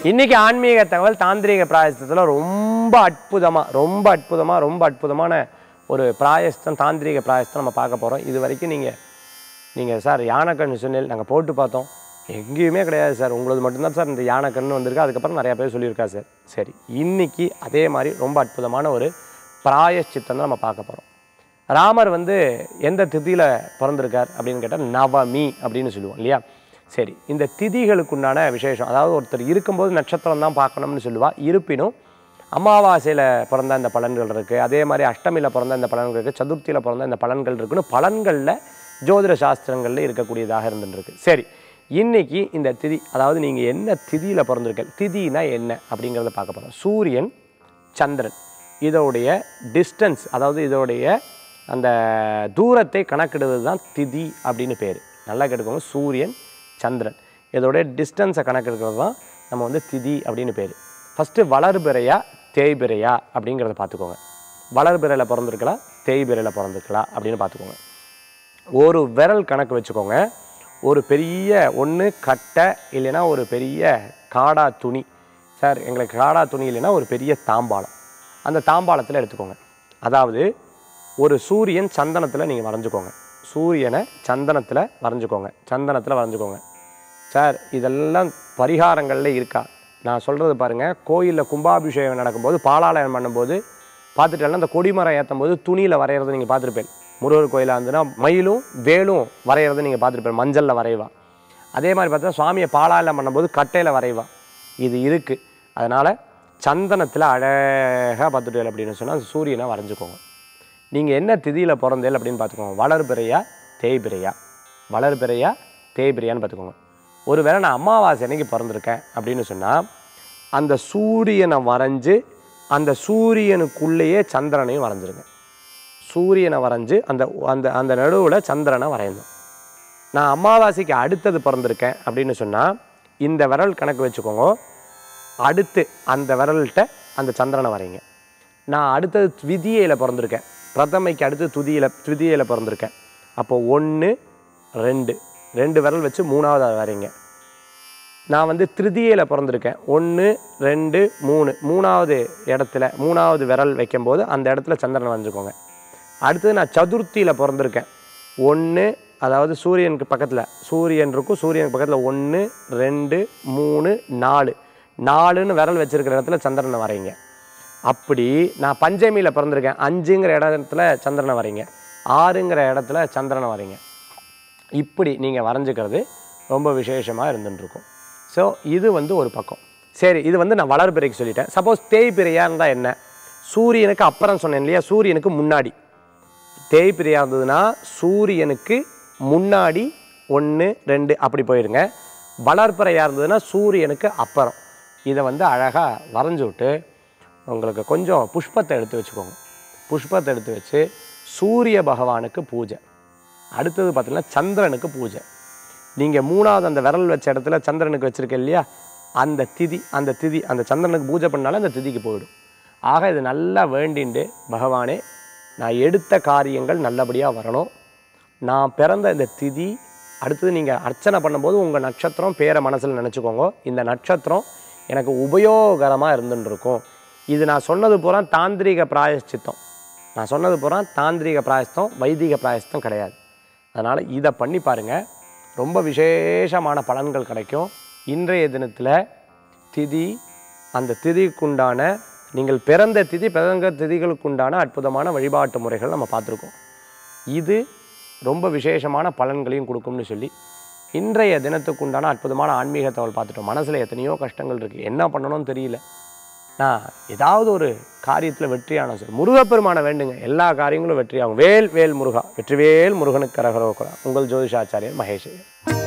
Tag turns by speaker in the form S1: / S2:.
S1: இன்னைக்கு ஆன்மீக தகவல் தாந்திரீக பிராயசத்தில் ரொம்ப அற்புதமாக ரொம்ப அற்புதமாக ரொம்ப அற்புதமான ஒரு பிராயஸ்தம் தாந்திரீக பிராயஸ்தம் நம்ம பார்க்க போகிறோம் இது வரைக்கும் நீங்கள் நீங்கள் சார் யானைக்கண்ணு சொன்னேன் நாங்கள் போட்டு பார்த்தோம் எங்கேயுமே கிடையாது சார் உங்களது மட்டும்தான் சார் இந்த யானைக்கண்ணு வந்திருக்கு அதுக்கப்புறம் நிறையா பேர் சொல்லியிருக்கா சார் சரி இன்னைக்கு அதே மாதிரி ரொம்ப அற்புதமான ஒரு பிராயஷ்சித்தம் தான் நம்ம பார்க்க போகிறோம் ராமர் வந்து எந்த திதியில் பிறந்திருக்கார் அப்படின்னு கேட்டால் நவமி அப்படின்னு சொல்லுவோம் இல்லையா சரி இந்த திதிகளுக்குண்டான விசேஷம் அதாவது ஒருத்தர் இருக்கும்போது நட்சத்திரம் தான் பார்க்கணும்னு சொல்லுவா இருப்பினும் அமாவாசையில் பிறந்த இந்த பலன்கள் இருக்குது அதே மாதிரி அஷ்டமியில் பிறந்த இந்த பலன்கள் இருக்குது சதுர்த்தியில் பிறந்த இந்த பலன்கள் இருக்குன்னு பலன்களில் ஜோதிட சாஸ்திரங்களில் இருக்கக்கூடியதாக இருந்துருக்கு சரி இன்னைக்கு இந்த திதி அதாவது நீங்கள் என்ன திதியில் பிறந்திருக்க திதினா என்ன அப்படிங்கிறத பார்க்க போகிறோம் சூரியன் சந்திரன் இதோடைய டிஸ்டன்ஸ் அதாவது இதோடைய அந்த தூரத்தை கணக்கிடுவது தான் திதி அப்படின்னு பேர் நல்லா கேட்டுக்கோங்க சூரியன் சந்திரன் இதோடைய டிஸ்டன்ஸை கணக்கெடுக்கிறது தான் நம்ம வந்து திதி அப்படின்னு பேர் ஃபஸ்ட்டு வளர்பிறையா தேய்பிறையா அப்படிங்கிறத பார்த்துக்கோங்க வளர்பிறையில் பிறந்திருக்கலாம் தேய்பிறையில் பிறந்திருக்கலாம் அப்படின்னு பார்த்துக்கோங்க ஒரு விரல் கணக்கு வச்சுக்கோங்க ஒரு பெரிய ஒன்று கட்டை இல்லைன்னா ஒரு பெரிய காடா துணி சார் எங்களுக்கு காடா துணி இல்லைன்னா ஒரு பெரிய தாம்பாளம் அந்த தாம்பாளத்தில் எடுத்துக்கோங்க அதாவது ஒரு சூரியன் சந்தனத்தில் நீங்கள் வரைஞ்சுக்கோங்க சூரியனை சந்தனத்தில் வரைஞ்சுக்கோங்க சந்தனத்தில் வரைஞ்சுக்கோங்க சார் இதெல்லாம் பரிகாரங்களில் இருக்கா நான் சொல்கிறது பாருங்கள் கோயிலில் கும்பாபிஷேகம் நடக்கும்போது பாலாலயம் பண்ணும்போது பார்த்துட்டேன்னா அந்த கொடிமரம் ஏற்றும் போது துணியில் வரைகிறத நீங்கள் பார்த்துருப்பேன் முருகர் கோயிலாக இருந்துன்னா மயிலும் வேலும் வரைகிறத நீங்கள் பார்த்துருப்பேன் மஞ்சளில் வரைவா அதே மாதிரி பார்த்தா சுவாமியை பாலாலயம் பண்ணும்போது கட்டையில் வரைவா இது இருக்குது அதனால் சந்தனத்தில் அழகாக பார்த்துட்டு அப்படின்னு சொன்னால் சூரியனை வரைஞ்சுக்கோங்க நீங்கள் என்ன திதியில் பிறந்தேல் அப்படின்னு பார்த்துக்கோங்க வளர்பிறையா தேய்பிறையா வளர்பிறையா தேய்பிறையான்னு பார்த்துக்கோங்க ஒருவேளை நான் அமாவாசை அன்னைக்கு பிறந்திருக்கேன் அப்படின்னு சொன்னால் அந்த சூரியனை வரைஞ்சு அந்த சூரியனுக்குள்ளேயே சந்திரனையும் வரைஞ்சிருங்க சூரியனை வரைஞ்சு அந்த அந்த அந்த நடுவில் சந்திரனை வரையணும் நான் அமாவாசைக்கு அடுத்தது பிறந்திருக்கேன் அப்படின்னு சொன்னால் இந்த விரல் கணக்கு வச்சுக்கோங்க அடுத்து அந்த விரல்கிட்ட அந்த சந்திரனை வரைங்க நான் அடுத்தது விதியையில் பிறந்திருக்கேன் பிரதமைக்கு அடுத்து துதியில் துதியையில் பிறந்திருக்கேன் அப்போ ஒன்று ரெண்டு ரெண்டு விரல் வச்சு மூணாவது வரைங்க நான் வந்து திருதியையில் பிறந்திருக்கேன் ஒன்று ரெண்டு மூணு மூணாவது இடத்துல மூணாவது விரல் வைக்கும்போது அந்த இடத்துல சந்திரனை வரைஞ்சுக்கோங்க அடுத்தது நான் சதுர்த்தியில் பிறந்திருக்கேன் ஒன்று அதாவது சூரியனுக்கு பக்கத்தில் சூரியன் இருக்கும் சூரியனுக்கு பக்கத்தில் ஒன்று ரெண்டு மூணு நாலு நாலுன்னு விரல் வச்சிருக்கிற இடத்துல சந்திரனை வரைங்க அப்படி நான் பஞ்சமியில் பிறந்திருக்கேன் அஞ்சுங்கிற இடத்துல சந்திரனை வரைங்க ஆறுங்கிற இடத்துல சந்திரனை வரைங்க இப்படி நீங்கள் வரைஞ்சிக்கிறது ரொம்ப விசேஷமாக இருந்துட்டுருக்கும் ஸோ இது வந்து ஒரு பக்கம் சரி இது வந்து நான் வளர்பிறைக்கு சொல்லிட்டேன் சப்போஸ் தேய்பிறையாக இருந்தால் என்ன சூரியனுக்கு அப்புறம் சொன்னேன் இல்லையா சூரியனுக்கு முன்னாடி தேய்பிறையாக இருந்ததுன்னா சூரியனுக்கு முன்னாடி ஒன்று ரெண்டு அப்படி போயிடுங்க வளர்பிறையாக இருந்ததுன்னா சூரியனுக்கு அப்புறம் இதை வந்து அழகாக வரைஞ்சி விட்டு உங்களுக்கு கொஞ்சம் புஷ்பத்தை எடுத்து வச்சுக்கோங்க புஷ்பத்தை எடுத்து வச்சு சூரிய பகவானுக்கு பூஜை அடுத்தது பார்த்தீங்கன்னா சந்திரனுக்கு பூஜை நீங்கள் மூணாவது அந்த விரல் வச்ச இடத்துல சந்திரனுக்கு வச்சுருக்க இல்லையா அந்த திதி அந்த திதி அந்த சந்திரனுக்கு பூஜை பண்ணாலும் அந்த திதிக்கு போயிடும் ஆக இது நல்லா வேண்டிண்டு பகவானே நான் எடுத்த காரியங்கள் நல்லபடியாக வரணும் நான் பிறந்த இந்த திதி அடுத்தது நீங்கள் அர்ச்சனை பண்ணும்போது உங்கள் நட்சத்திரம் பேரை மனசில் நினச்சிக்கோங்க இந்த நட்சத்திரம் எனக்கு உபயோகரமாக இருந்துன்னு இருக்கும் இது நான் சொன்னது பூரா தாந்திரிக பிராயஷ்சித்தம் நான் சொன்னது பூரா தாந்திரிக பிராயஸ்தம் வைதிக பிராயஸ்தம் கிடையாது அதனால் இதை பண்ணி பாருங்கள் ரொம்ப விசேஷமான பலன்கள் கிடைக்கும் இன்றைய தினத்தில் திதி அந்த திதிக்குண்டான நீங்கள் பிறந்த திதி பிறந்த திதிகளுக்குண்டான அற்புதமான வழிபாட்டு முறைகள் நம்ம பார்த்துருக்கோம் இது ரொம்ப விசேஷமான பலன்களையும் கொடுக்கும்னு சொல்லி இன்றைய தினத்துக்குண்டான அற்புதமான ஆன்மீக தகவல் பார்த்துட்டோம் மனசில் எத்தனையோ கஷ்டங்கள் இருக்குது என்ன பண்ணணும்னு தெரியல நான் ஏதாவது ஒரு காரியத்தில் வெற்றியான சார் முருகப்பெருமானை வேண்டுங்க எல்லா காரியங்களும் வெற்றியாகும் வேல் வேல் முருகா வெற்றிவேல் முருகனுக்கு கரகரோக்குறா உங்கள் ஜோதிஷாச்சாரியர் மகேஷ் ஐயர்.